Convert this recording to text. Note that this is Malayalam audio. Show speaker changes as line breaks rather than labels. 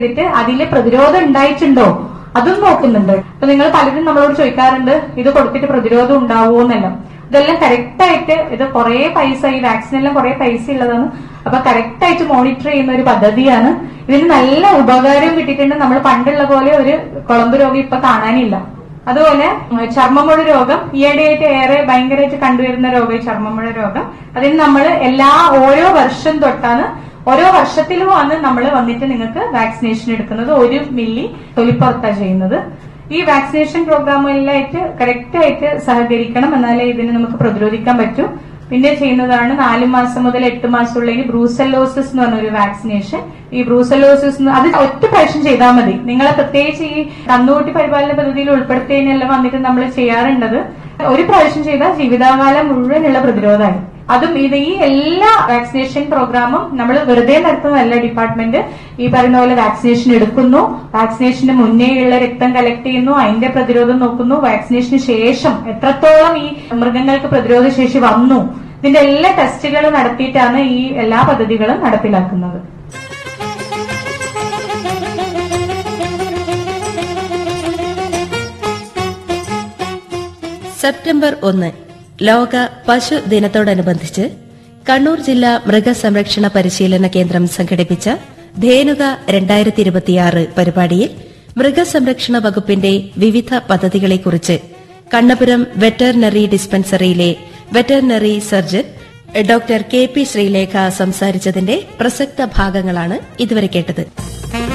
എന്നിട്ട് അതിലെ പ്രതിരോധം ഉണ്ടായിട്ടുണ്ടോ അതും നോക്കുന്നുണ്ട് അപ്പൊ നിങ്ങൾ പലരും നമ്മളോട് ചോദിക്കാറുണ്ട് ഇത് കൊടുത്തിട്ട് പ്രതിരോധം ഉണ്ടാവുമോ എന്നെല്ലാം ഇതെല്ലാം കറക്റ്റ് ആയിട്ട് ഇത് കുറെ പൈസ ഈ വാക്സിൻ എല്ലാം കുറെ പൈസ ഉള്ളതാണ് അപ്പൊ കറക്റ്റ് ആയിട്ട് മോണിറ്റർ ചെയ്യുന്ന ഒരു പദ്ധതിയാണ് ഇതിന് നല്ല ഉപകാരം കിട്ടിയിട്ടുണ്ട് നമ്മൾ പണ്ടുള്ള പോലെ ഒരു കുളമ്പ് രോഗം ഇപ്പൊ കാണാനില്ല അതുപോലെ ഉം, ചർമ്മമുഴ രോഗം ഈയിടെയായിട്ട് ഏറെ ഭയങ്കരമായിട്ട് കണ്ടുവരുന്ന രോഗം ഈ ചർമ്മമുഴ രോഗം അതിന് നമ്മൾ എല്ലാ ഓരോ വർഷം തൊട്ടാണ് ഓരോ വർഷത്തിലുമാണ് നമ്മൾ വന്നിട്ട് നിങ്ങൾക്ക് വാക്സിനേഷൻ എടുക്കുന്നത് ഒരു മില്ലി തൊലിപ്പുറത്താണ് ചെയ്യുന്നത് ഈ വാക്സിനേഷൻ പ്രോഗ്രാമുകളിലായിട്ട് കറക്റ്റ് ആയിട്ട് സഹകരിക്കണം എന്നാലേ ഇതിനെ നമുക്ക് പ്രതിരോധിക്കാൻ പറ്റൂ പിന്നെ ചെയ്യുന്നതാണ് നാല് മാസം മുതൽ എട്ട് മാസമുള്ള ബ്രൂസലോസിസ് എന്ന് പറഞ്ഞ ഒരു വാക്സിനേഷൻ ഈ ബ്രൂസലോസിസ് അത് ഒറ്റ പ്രാവശ്യം ചെയ്താൽ മതി നിങ്ങളെ പ്രത്യേകിച്ച് ഈ കന്നുകൂട്ടി പരിപാലന പദ്ധതിയിൽ ഉൾപ്പെടുത്തിയതിനെല്ലാം വന്നിട്ട് നമ്മൾ ചെയ്യാറുണ്ടത് ഒരു പ്രാവശ്യം ചെയ്താൽ ജീവിതകാലം മുഴുവനുള്ള പ്രതിരോധമായി അതും ഇത് ഈ എല്ലാ വാക്സിനേഷൻ പ്രോഗ്രാമും നമ്മൾ വെറുതെ നടത്തുന്നതല്ല ഡിപ്പാർട്ട്മെന്റ് ഈ പറയുന്ന പോലെ വാക്സിനേഷൻ എടുക്കുന്നു വാക്സിനേഷന് മുന്നേയുള്ള രക്തം കളക്ട് ചെയ്യുന്നു അതിന്റെ പ്രതിരോധം നോക്കുന്നു വാക്സിനേഷന് ശേഷം എത്രത്തോളം ഈ മൃഗങ്ങൾക്ക് പ്രതിരോധ ശേഷി വന്നു ഇതിന്റെ എല്ലാ ടെസ്റ്റുകളും നടത്തിയിട്ടാണ് ഈ എല്ലാ പദ്ധതികളും നടപ്പിലാക്കുന്നത്
സെപ്റ്റംബർ ഒന്ന് ലോക പശു ദിനത്തോടനുബന്ധിച്ച് കണ്ണൂർ ജില്ലാ മൃഗസംരക്ഷണ പരിശീലന കേന്ദ്രം സംഘടിപ്പിച്ച ധേനുക രണ്ടായിരത്തി ഇരുപത്തിയാറ് പരിപാടിയിൽ മൃഗസംരക്ഷണ വകുപ്പിന്റെ വിവിധ പദ്ധതികളെക്കുറിച്ച് കണ്ണപുരം വെറ്ററിനറി ഡിസ്പെൻസറിയിലെ veterinary surgeon doctor K P Sreelekha സംസാരിച്ചതിന്റെ പ്രസക്ത ഭാഗങ്ങളാണ് ഇതുവരെ കേട്ടത്